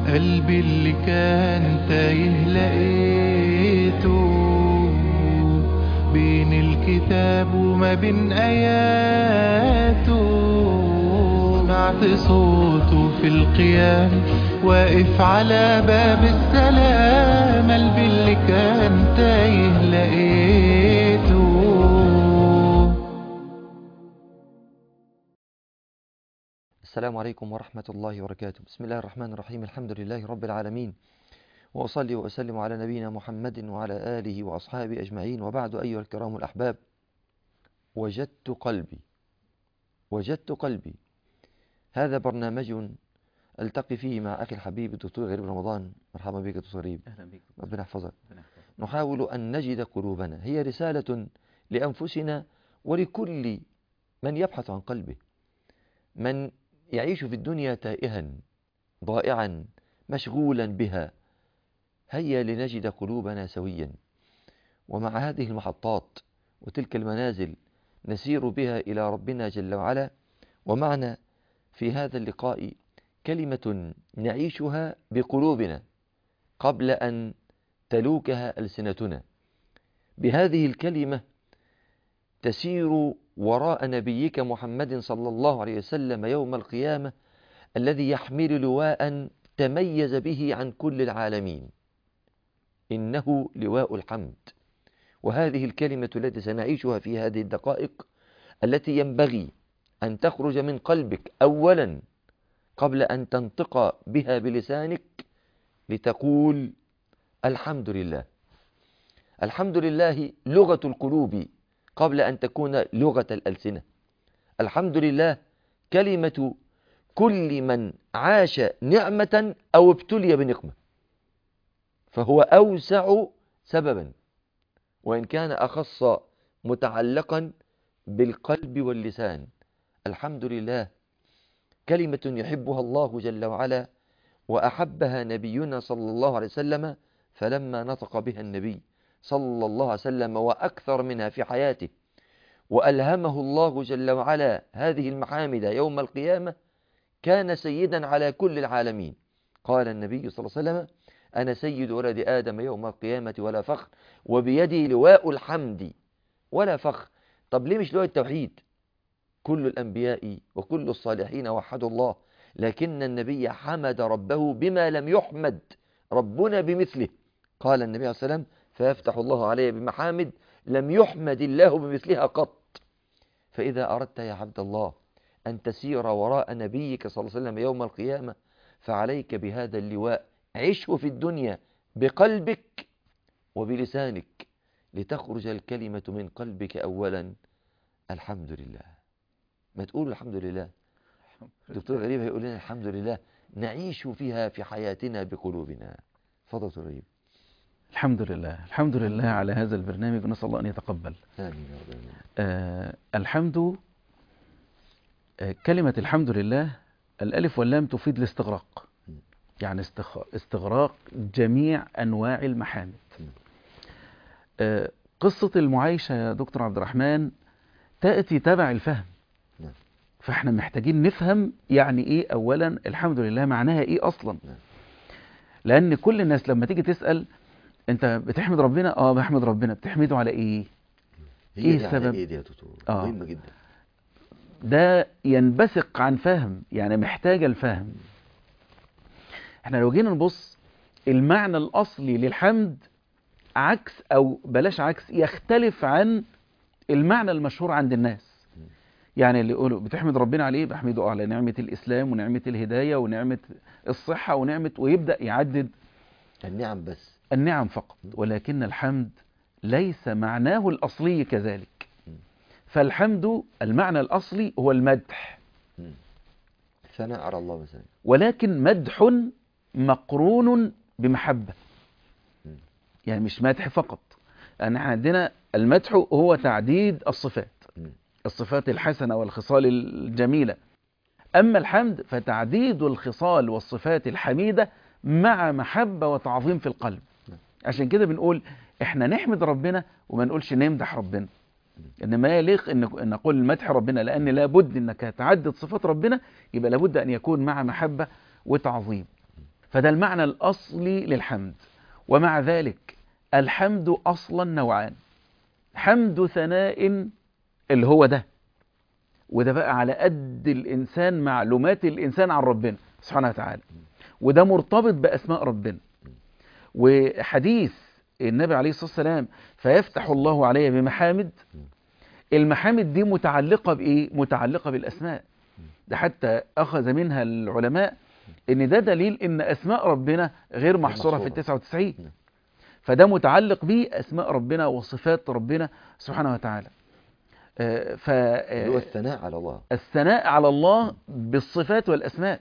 قلبي اللي كان تايه لقيته بين الكتاب وما بين آياته سمعت صوته في القيام واقف على باب السلام قلبي اللي كان تايه لقيته السلام عليكم ورحمة الله وبركاته بسم الله الرحمن الرحيم الحمد لله رب العالمين وأصلي وأسلم على نبينا محمد وعلى آله وأصحابه أجمعين وبعد أيها الكرام الأحباب وجدت قلبي وجدت قلبي هذا برنامج ألتقي فيه مع أخي الحبيب الدكتور غريب رمضان مرحبا بك دكتور غريب أهلا بك ربنا يحفظك ربنا يحفظك. نحاول أن نجد قلوبنا هي رسالة لأنفسنا ولكل من يبحث عن قلبه من يعيش في الدنيا تائها ضائعا مشغولا بها هيا لنجد قلوبنا سويا ومع هذه المحطات وتلك المنازل نسير بها إلى ربنا جل وعلا ومعنا في هذا اللقاء كلمة نعيشها بقلوبنا قبل أن تلوكها ألسنتنا بهذه الكلمة تسير وراء نبيك محمد صلى الله عليه وسلم يوم القيامة الذي يحمل لواء تميز به عن كل العالمين إنه لواء الحمد وهذه الكلمة التي سنعيشها في هذه الدقائق التي ينبغي أن تخرج من قلبك أولا قبل أن تنطق بها بلسانك لتقول الحمد لله الحمد لله لغة القلوب قبل أن تكون لغة الألسنة الحمد لله كلمة كل من عاش نعمة أو ابتلي بنقمة فهو أوسع سببا وإن كان أخص متعلقا بالقلب واللسان الحمد لله كلمة يحبها الله جل وعلا وأحبها نبينا صلى الله عليه وسلم فلما نطق بها النبي صلى الله عليه وسلم وأكثر منها في حياته وألهمه الله جل وعلا هذه المحامد يوم القيامة كان سيدا على كل العالمين قال النبي صلى الله عليه وسلم أنا سيد ولد آدم يوم القيامة ولا فخر وبيدي لواء الحمد ولا فخر طب ليه مش لواء التوحيد كل الأنبياء وكل الصالحين وحدوا الله لكن النبي حمد ربه بما لم يحمد ربنا بمثله قال النبي عليه الصلاة والسلام فيفتح الله علي بمحامد لم يحمد الله بمثلها قط فإذا أردت يا عبد الله أن تسير وراء نبيك صلى الله عليه وسلم يوم القيامة فعليك بهذا اللواء عشه في الدنيا بقلبك وبلسانك لتخرج الكلمة من قلبك أولا الحمد لله ما تقول الحمد لله دكتور غريب هيقول لنا الحمد لله نعيش فيها في حياتنا بقلوبنا فضل دكتور غريب الحمد لله الحمد لله على هذا البرنامج ونسأل الله أن يتقبل آمين يا رب العالمين. آه الحمد آه كلمة الحمد لله الألف واللام تفيد الاستغراق يعني استخ- استغراق جميع أنواع المحامد آه قصة المعايشة يا دكتور عبد الرحمن تأتي تبع الفهم نعم. فاحنا محتاجين نفهم يعني ايه اولا الحمد لله معناها ايه اصلا نعم. لان كل الناس لما تيجي تسأل انت بتحمد ربنا اه بحمد ربنا بتحمده على ايه هي إيه دي على السبب؟ ايه دي يا دكتور آه. مهمة جدا ده ينبثق عن فهم يعني محتاجة الفهم احنا لو جينا نبص المعنى الأصلي للحمد عكس أو بلاش عكس يختلف عن المعنى المشهور عند الناس يعني اللي يقولوا بتحمد ربنا عليه بحمده على نعمة الإسلام ونعمة الهداية ونعمة الصحة ونعمة ويبدأ يعدد النعم بس النعم فقط ولكن الحمد ليس معناه الأصلي كذلك فالحمد المعنى الأصلي هو المدح مم. ثناء على الله مثلا ولكن مدح مقرون بمحبة مم. يعني مش مدح فقط لأن احنا عندنا المدح هو تعديد الصفات مم. الصفات الحسنة والخصال الجميلة أما الحمد فتعديد الخصال والصفات الحميدة مع محبة وتعظيم في القلب نعم. عشان كده بنقول احنا نحمد ربنا وما نقولش نمدح ربنا ان ما يليق ان ان نقول مدح ربنا لان لابد انك تعدد صفات ربنا يبقى لابد ان يكون مع محبه وتعظيم فده المعنى الأصلي للحمد ومع ذلك الحمد أصلا نوعان حمد ثناء اللي هو ده وده بقى على قد الإنسان معلومات الإنسان عن ربنا سبحانه وتعالى وده مرتبط بأسماء ربنا وحديث النبي عليه الصلاة والسلام فيفتح الله علي بمحامد المحامد دي متعلقة بإيه؟ متعلقة بالأسماء ده حتى أخذ منها العلماء إن ده دليل إن أسماء ربنا غير محصورة في محصورة. التسعة وتسعين نعم. فده متعلق بأسماء ربنا وصفات ربنا سبحانه وتعالى آه، ف اللي هو آه، الثناء على الله الثناء على الله بالصفات والأسماء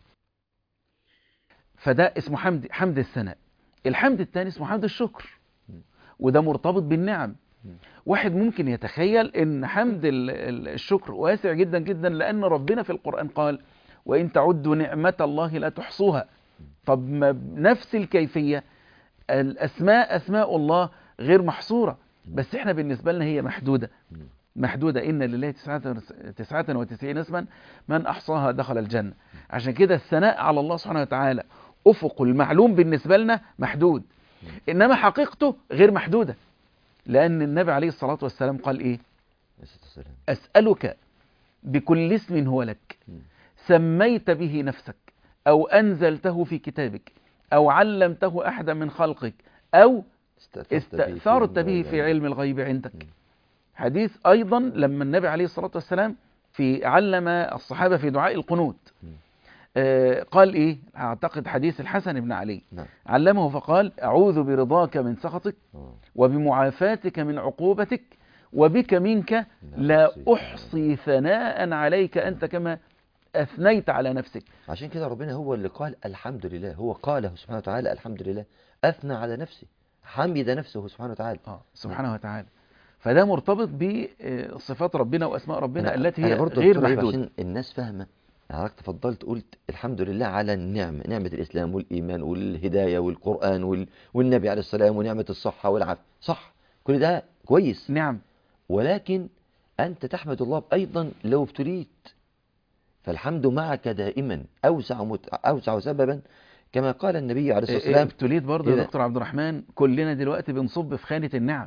فده اسمه حمد حمد الثناء الحمد الثاني اسمه حمد الشكر وده مرتبط بالنعم واحد ممكن يتخيل ان حمد ال- ال- الشكر واسع جدا جدا لان ربنا في القرآن قال وان تعدوا نعمة الله لا تحصوها طب ما بنفس الكيفية الاسماء اسماء الله غير محصورة بس احنا بالنسبة لنا هي محدودة محدودة إن لله تسعة تسعة وتسعين اسما من أحصاها دخل الجنة عشان كده الثناء على الله سبحانه وتعالى أفق المعلوم بالنسبة لنا محدود إنما حقيقته غير محدودة لأن النبي عليه الصلاة والسلام قال إيه عليه الصلاة والسلام. أسألك بكل اسم هو لك سميت به نفسك أو أنزلته في كتابك أو علمته أحدا من خلقك أو استأثرت به في علم الغيب عندك حديث أيضا لما النبي عليه الصلاة والسلام في علم الصحابة في دعاء القنوت آه، قال إيه أعتقد حديث الحسن بن علي نعم علمه فقال أعوذ برضاك من سخطك آه. وبمعافاتك من عقوبتك وبك منك لا أحصي ثناء عليك أنت كما أثنيت على نفسك عشان كده ربنا هو اللي قال الحمد لله هو قاله سبحانه وتعالى الحمد لله أثنى على نفسه حمد نفسه سبحانه وتعالى آه سبحانه وتعالى فده مرتبط بصفات ربنا وأسماء ربنا أنا- التي أنا هي برضه غير دكتور أيوب محدودة عشان الناس فاهمة حضرتك تفضلت قلت الحمد لله على النعمة نعمة الإسلام والإيمان والهداية والقرآن وال... والنبي عليه السلام ونعمة الصحة والعافية صح كل ده كويس نعم ولكن أنت تحمد الله أيضا لو ابتليت فالحمد معك دائما أوسع, مت... أوسع سببا كما قال النبي عليه الصلاة إيه، والسلام ابتليت برضه يا إذا- دكتور عبد الرحمن كلنا دلوقتي بنصب في خانة النعم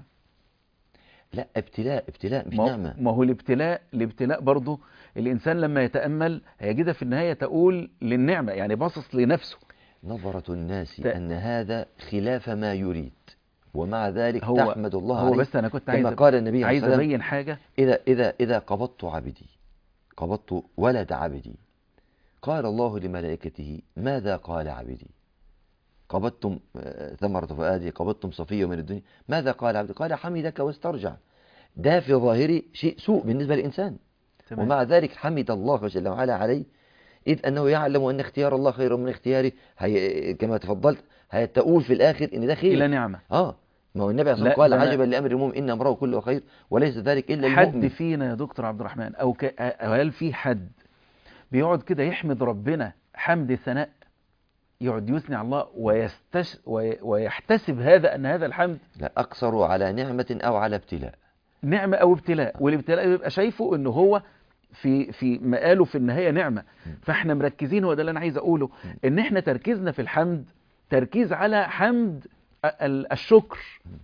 لا ابتلاء ابتلاء مش ما هو- نعمة ما هو الابتلاء الابتلاء برضه الإنسان لما يتأمل هيجدها في النهاية تقول للنعمة يعني باصص لنفسه نظرة الناس ت- أن هذا خلاف ما يريد ومع ذلك هو تحمد الله هو عليه بس أنا كنت عايز كما قال النبي عليه عايز الصلاة والسلام أبين حاجة إذا, إذا, إذا قبضت عبدي قبضت ولد عبدي قال الله لملائكته ماذا قال عبدي قبضتم آه، ثمرة فؤادي قبضتم صفية من الدنيا ماذا قال عبدي قال حمدك واسترجع ده في ظاهره شيء سوء بالنسبة للإنسان تمام. ومع ذلك حمد الله جل وعلا عليه إذ أنه يعلم أن اختيار الله خير من اختياره هي كما تفضلت هيتقول في الآخر إن ده خير إلى نعمة آه ما هو النبي عليه الصلاة لا، والسلام قال ده أنا- عجبا لأمر المؤمن إن أمره كله خير وليس ذلك إلا حد المؤمن فينا يا دكتور عبد الرحمن أو ك... أو هل في حد بيقعد كده يحمد ربنا حمد ثناء يقعد يثني على الله ويستش... وي... ويحتسب هذا أن هذا الحمد لا أقصر على نعمة أو على ابتلاء نعمة أو ابتلاء والابتلاء بيبقى شايفه إن هو في في مقاله في النهاية نعمة فاحنا مركزين هو ده اللي أنا عايز أقوله إن احنا تركيزنا في الحمد تركيز على حمد ال- الشكر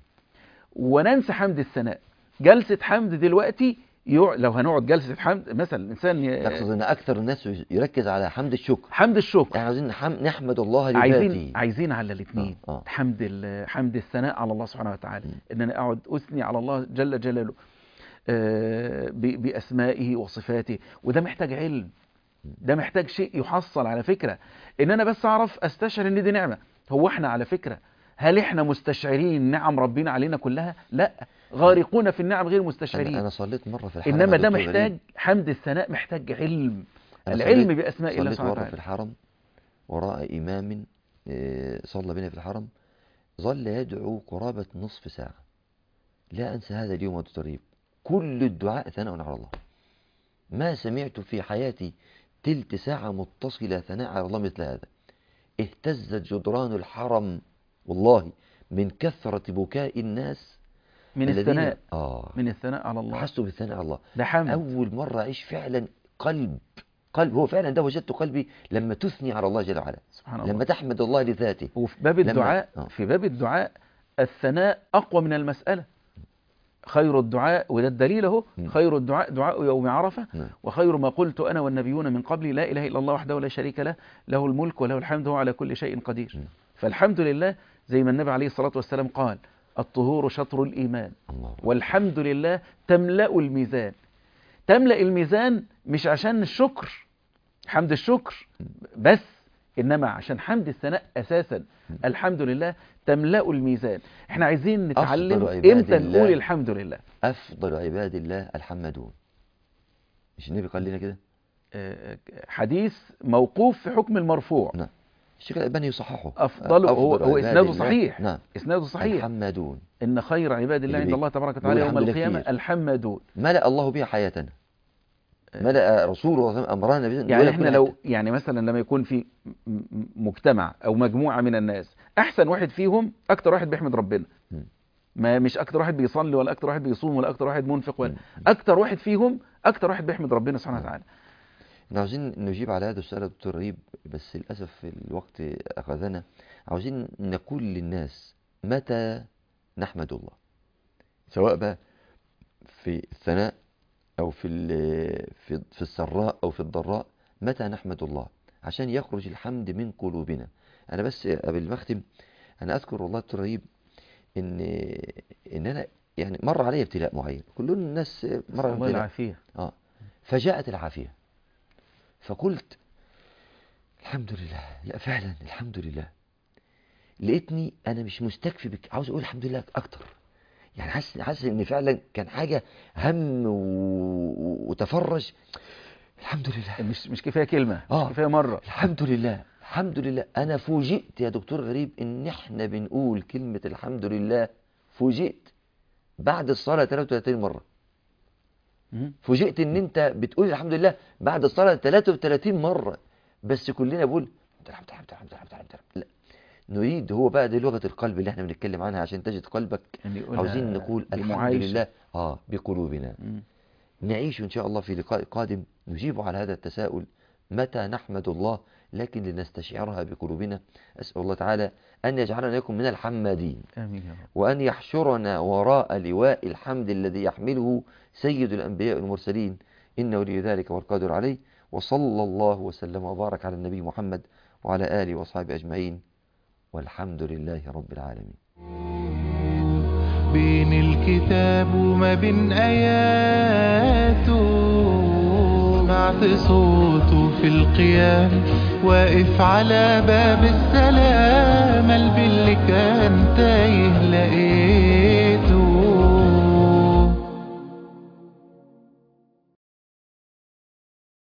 وننسى حمد الثناء جلسة حمد دلوقتي يع... لو هنقعد جلسة حمد مثلا الإنسان ي... تقصد أن أكثر الناس يركز على حمد الشكر حمد الشكر يعني عاوزين نحم- نحمد الله لذاته عايزين عايزين على الاثنين آه، آه. حمد ال- حمد الثناء على الله سبحانه وتعالى مم. ان انا اقعد اثني على الله جل جلاله آه، ب- باسمائه وصفاته وده محتاج علم ده محتاج شيء يحصل على فكره ان انا بس اعرف استشعر ان دي نعمه هو احنا على فكره هل احنا مستشعرين نعم ربنا علينا كلها لا غارقون في النعم غير مستشعرين أنا, أنا صليت مرة في الحرم انما يا ده دكتور محتاج غريب. حمد الثناء محتاج علم أنا العلم صليت- باسماء الله صليت سبحانه مرة في وتعالى الحرم وراء إمام آه، صلى بنا في الحرم ظل يدعو قرابة نصف ساعة لا أنسى هذا اليوم يا دكتور غريب كل الدعاء ثناء على الله ما سمعت في حياتي تلت ساعة متصلة ثناء على الله مثل هذا اهتزت جدران الحرم والله من كثرة بكاء الناس من الذين- الثناء آه من الثناء على الله حسوا بالثناء على الله ده حمد أول مرة أعيش فعلا قلب قلب هو فعلا ده وجدت قلبي لما تثني على الله جل وعلا سبحان الله لما تحمد الله لذاته وفي باب لما- الدعاء آه. في باب الدعاء الثناء أقوى من المسألة خير الدعاء وده الدليل اهو مم. خير الدعاء دعاء يوم عرفة نعم. وخير ما قلت أنا والنبيون من قبلي لا إله إلا الله وحده لا شريك له له الملك وله الحمد وهو على كل شيء قدير مم. فالحمد لله زي ما النبي عليه الصلاة والسلام قال الطهور شطر الإيمان الله والحمد لله تملأ الميزان تملأ الميزان مش عشان الشكر حمد الشكر بس إنما عشان حمد الثناء أساسا الحمد لله تملأ الميزان احنا عايزين نتعلم عباد امتى الله. نقول الحمد لله أفضل عباد الله الحمدون مش النبي قال لنا كده آه، حديث موقوف في حكم المرفوع نعم الشيخ الألباني يصححه أفضل هو, هو عباد إسناده الله- صحيح نعم إسناده صحيح الحمدون إن خير عباد الله اللي عند بي- الله تبارك بيقول وتعالى يوم الحمد لله القيامة كتير. الحمدون ملأ الله بها حياتنا ملأ رسوله أمرنا بذلك يعني احنا لو يعني مثلا لما يكون في م- م- مجتمع او مجموعة من الناس احسن واحد فيهم اكتر واحد بيحمد ربنا مم. ما مش اكتر واحد بيصلي ولا اكتر واحد بيصوم ولا اكتر واحد منفق ولا مم. اكتر واحد فيهم اكتر واحد بيحمد ربنا سبحانه وتعالى احنا عاوزين نجيب على هذا السؤال يا دكتور رهيب بس للأسف الوقت أخذنا عاوزين نقول للناس متى نحمد الله سواء بقى في الثناء أو في ال- في في السراء أو في الضراء متى نحمد الله عشان يخرج الحمد من قلوبنا أنا بس قبل ما أختم أنا أذكر والله دكتور رهيب إن إن أنا يعني مر علي ابتلاء معين كل الناس مر على الله ابتلاء العافية آه فجاءت العافية فقلت الحمد لله لا فعلا الحمد لله لقيتني أنا مش مستكفي بك عاوز أقول الحمد لله أكتر يعني حاسس حاسس إن فعلا كان حاجة هم و... وتفرج الحمد لله مش مش كفاية كلمة آه. مش كفاية مرة الحمد لله الحمد لله أنا فوجئت يا دكتور غريب إن إحنا بنقول كلمة الحمد لله فوجئت بعد الصلاة 33 مرة مم. فوجئت ان انت بتقول الحمد لله بعد الصلاه 33 مره بس كلنا بقول الحمد لله الحمد لله الحمد لله الحمد لله لا نريد هو بقى دي لغه القلب اللي احنا بنتكلم عنها عشان تجد قلبك يعني يقولها عاوزين نقول الحمد بمعايشة. لله اه بقلوبنا مم. نعيش ان شاء الله في لقاء قادم نجيب على هذا التساؤل متى نحمد الله لكن لنستشعرها بقلوبنا اسال الله تعالى ان يجعلنا لكم من الحمادين آمين يا رب وأن يحشرنا وراء لواء الحمد الذي يحمله سيد الأنبياء والمرسلين إنه ولي ذلك والقادر عليه وصلى الله وسلم وبارك على النبي محمد وعلى آله وأصحابه أجمعين والحمد لله رب العالمين بين الكتاب وما بين آياته سمعت صوته في القيام واقف على باب السلام قلبي اللي كان تايه لقيته